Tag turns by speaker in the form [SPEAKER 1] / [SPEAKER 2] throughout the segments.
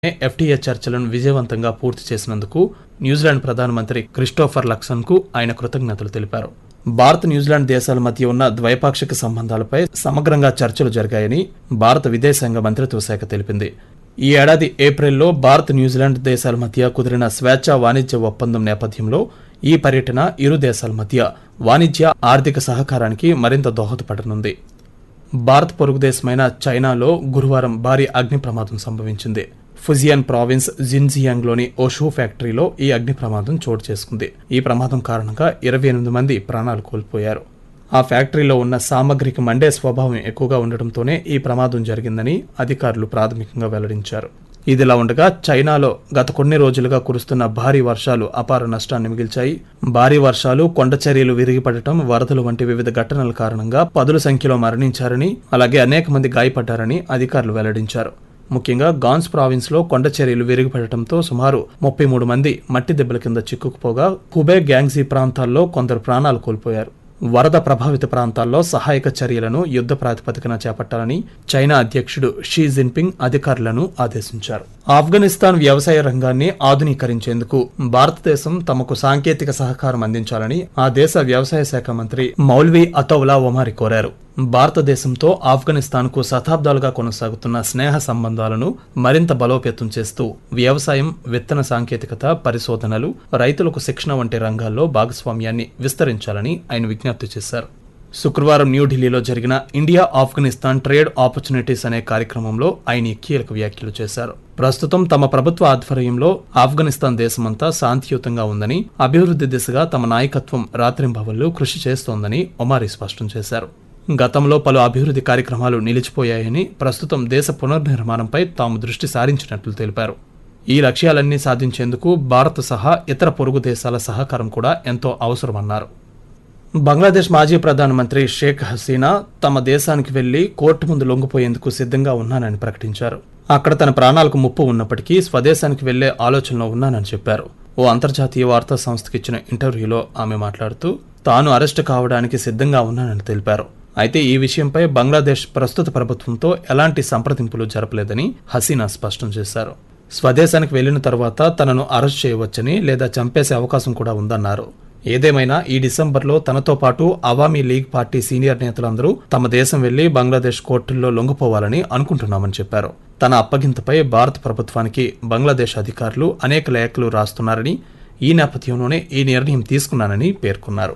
[SPEAKER 1] FTA చర్చలను విజయవంతంగా పూర్తి చేసినందుకు న్యూజిలాండ్ ప్రధానమంత్రి క్రిస్టోఫర్ లక్సన్కు ఆయన కృతజ్ఞతలు తెలిపారు భారత్ న్యూజిలాండ్ దేశాల మధ్య ఉన్న ద్వైపాక్షిక సంబంధాలపై సమగ్రంగా చర్చలు జరిగాయని భారత విదేశాంగ మంత్రిత్వ శాఖ తెలిపింది ఈ ఏడాది ఏప్రిల్లో భారత్ న్యూజిలాండ్ దేశాల మధ్య కుదిరిన స్వేచ్ఛా వాణిజ్య ఒప్పందం నేపథ్యంలో ఈ పర్యటన ఇరు దేశాల మధ్య వాణిజ్య ఆర్థిక సహకారానికి మరింత దోహదపడనుంది భారత్ పొరుగు దేశమైన చైనాలో గురువారం భారీ అగ్ని ప్రమాదం సంభవించింది ఫుజియాన్ ప్రావిన్స్ జిన్జియాంగ్లోని ఓషూ ఫ్యాక్టరీలో ఈ అగ్ని ప్రమాదం చోటు చేసుకుంది ఈ ప్రమాదం కారణంగా ఇరవై ఎనిమిది మంది ప్రాణాలు కోల్పోయారు ఆ ఫ్యాక్టరీలో ఉన్న సామగ్రికి మండే స్వభావం ఎక్కువగా ఉండటంతోనే ఈ ప్రమాదం జరిగిందని అధికారులు ప్రాథమికంగా వెల్లడించారు ఇదిలా ఉండగా చైనాలో గత కొన్ని రోజులుగా కురుస్తున్న భారీ వర్షాలు అపార నష్టాన్ని మిగిల్చాయి భారీ వర్షాలు కొండ చర్యలు విరిగిపడటం వరదలు వంటి వివిధ ఘటనల కారణంగా పదుల సంఖ్యలో మరణించారని అలాగే అనేక మంది గాయపడ్డారని అధికారులు వెల్లడించారు ముఖ్యంగా గాన్స్ ప్రావిన్స్ లో కొండ చర్యలు విరిగిపడటంతో సుమారు ముప్పై మూడు మంది మట్టి దెబ్బల కింద చిక్కుకుపోగా హుబే గ్యాంగ్జీ ప్రాంతాల్లో కొందరు ప్రాణాలు కోల్పోయారు వరద ప్రభావిత ప్రాంతాల్లో సహాయక చర్యలను యుద్ధ ప్రాతిపదికన చేపట్టాలని చైనా అధ్యక్షుడు షీ జిన్పింగ్ అధికారులను ఆదేశించారు ఆఫ్ఘనిస్తాన్ వ్యవసాయ రంగాన్ని ఆధునీకరించేందుకు భారతదేశం తమకు సాంకేతిక సహకారం అందించాలని ఆ దేశ వ్యవసాయ శాఖ మంత్రి మౌల్వీ అతౌలా ఒమారి కోరారు భారతదేశంతో ఆఫ్ఘనిస్తాన్కు శతాబ్దాలుగా కొనసాగుతున్న స్నేహ సంబంధాలను మరింత బలోపేతం చేస్తూ వ్యవసాయం విత్తన సాంకేతికత పరిశోధనలు రైతులకు శిక్షణ వంటి రంగాల్లో భాగస్వామ్యాన్ని విస్తరించాలని ఆయన విజ్ఞప్తి చేశారు శుక్రవారం న్యూఢిల్లీలో జరిగిన ఇండియా ఆఫ్ఘనిస్తాన్ ట్రేడ్ ఆపర్చునిటీస్ అనే కార్యక్రమంలో ఆయన ఈ కీలక వ్యాఖ్యలు చేశారు ప్రస్తుతం తమ ప్రభుత్వ ఆధ్వర్యంలో ఆఫ్ఘనిస్తాన్ దేశమంతా శాంతియుతంగా ఉందని అభివృద్ధి దిశగా తమ నాయకత్వం రాత్రింబవళ్లు కృషి చేస్తోందని ఒమారి స్పష్టం చేశారు గతంలో పలు అభివృద్ధి కార్యక్రమాలు నిలిచిపోయాయని ప్రస్తుతం దేశ పునర్నిర్మాణంపై తాము దృష్టి సారించినట్లు తెలిపారు ఈ లక్ష్యాలన్నీ సాధించేందుకు భారత్ సహా ఇతర పొరుగు దేశాల సహకారం కూడా ఎంతో అవసరమన్నారు బంగ్లాదేశ్ మాజీ ప్రధానమంత్రి షేక్ హసీనా తమ దేశానికి వెళ్లి కోర్టు ముందు లొంగిపోయేందుకు సిద్ధంగా ఉన్నానని ప్రకటించారు అక్కడ తన ప్రాణాలకు ముప్పు ఉన్నప్పటికీ స్వదేశానికి వెళ్లే ఆలోచనలో ఉన్నానని చెప్పారు ఓ అంతర్జాతీయ వార్తా సంస్థకి ఇచ్చిన ఇంటర్వ్యూలో ఆమె మాట్లాడుతూ తాను అరెస్టు కావడానికి సిద్ధంగా ఉన్నానని తెలిపారు అయితే ఈ విషయంపై బంగ్లాదేశ్ ప్రస్తుత ప్రభుత్వంతో ఎలాంటి సంప్రదింపులు జరపలేదని హసీనా స్పష్టం చేశారు స్వదేశానికి వెళ్లిన తర్వాత తనను అరెస్ట్ చేయవచ్చని లేదా చంపేసే అవకాశం కూడా ఉందన్నారు ఏదేమైనా ఈ డిసెంబర్లో తనతో పాటు అవామీ లీగ్ పార్టీ సీనియర్ నేతలందరూ తమ దేశం వెళ్లి బంగ్లాదేశ్ కోర్టుల్లో లొంగిపోవాలని అనుకుంటున్నామని చెప్పారు తన అప్పగింతపై భారత ప్రభుత్వానికి బంగ్లాదేశ్ అధికారులు అనేక లేఖలు రాస్తున్నారని ఈ నేపథ్యంలోనే ఈ నిర్ణయం తీసుకున్నానని పేర్కొన్నారు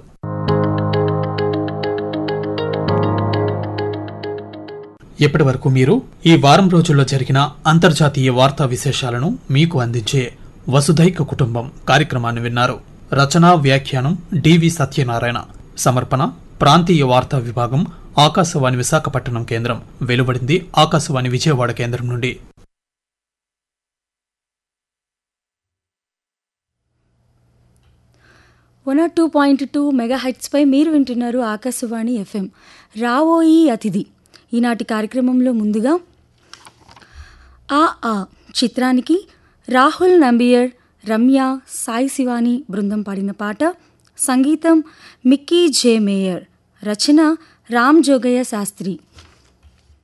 [SPEAKER 1] ఇప్పటి వరకు మీరు ఈ వారం రోజుల్లో జరిగిన అంతర్జాతీయ వార్తా విశేషాలను మీకు అందించే వసుధైక కుటుంబం కార్యక్రమాన్ని విన్నారు రచనా వ్యాఖ్యానం డివి సత్యనారాయణ సమర్పణ ప్రాంతీయ వార్తా విభాగం ఆకాశవాణి విశాఖపట్నం కేంద్రం వెలువడింది ఆకాశవాణి విజయవాడ కేంద్రం నుండి
[SPEAKER 2] one R two point two mega హైట్స్పై మీరు వింటున్నారు ఆకాశవాణి ఎఫ్ఎం రావోయి అతిథి ఈనాటి కార్యక్రమంలో ముందుగా ఆ ఆ చిత్రానికి రాహుల్ నంబియర్ రమ్య సాయి శివాని బృందం పాడిన పాట సంగీతం మిక్కీ జే మేయర్ రచన రామ్ జోగయ్య శాస్త్రి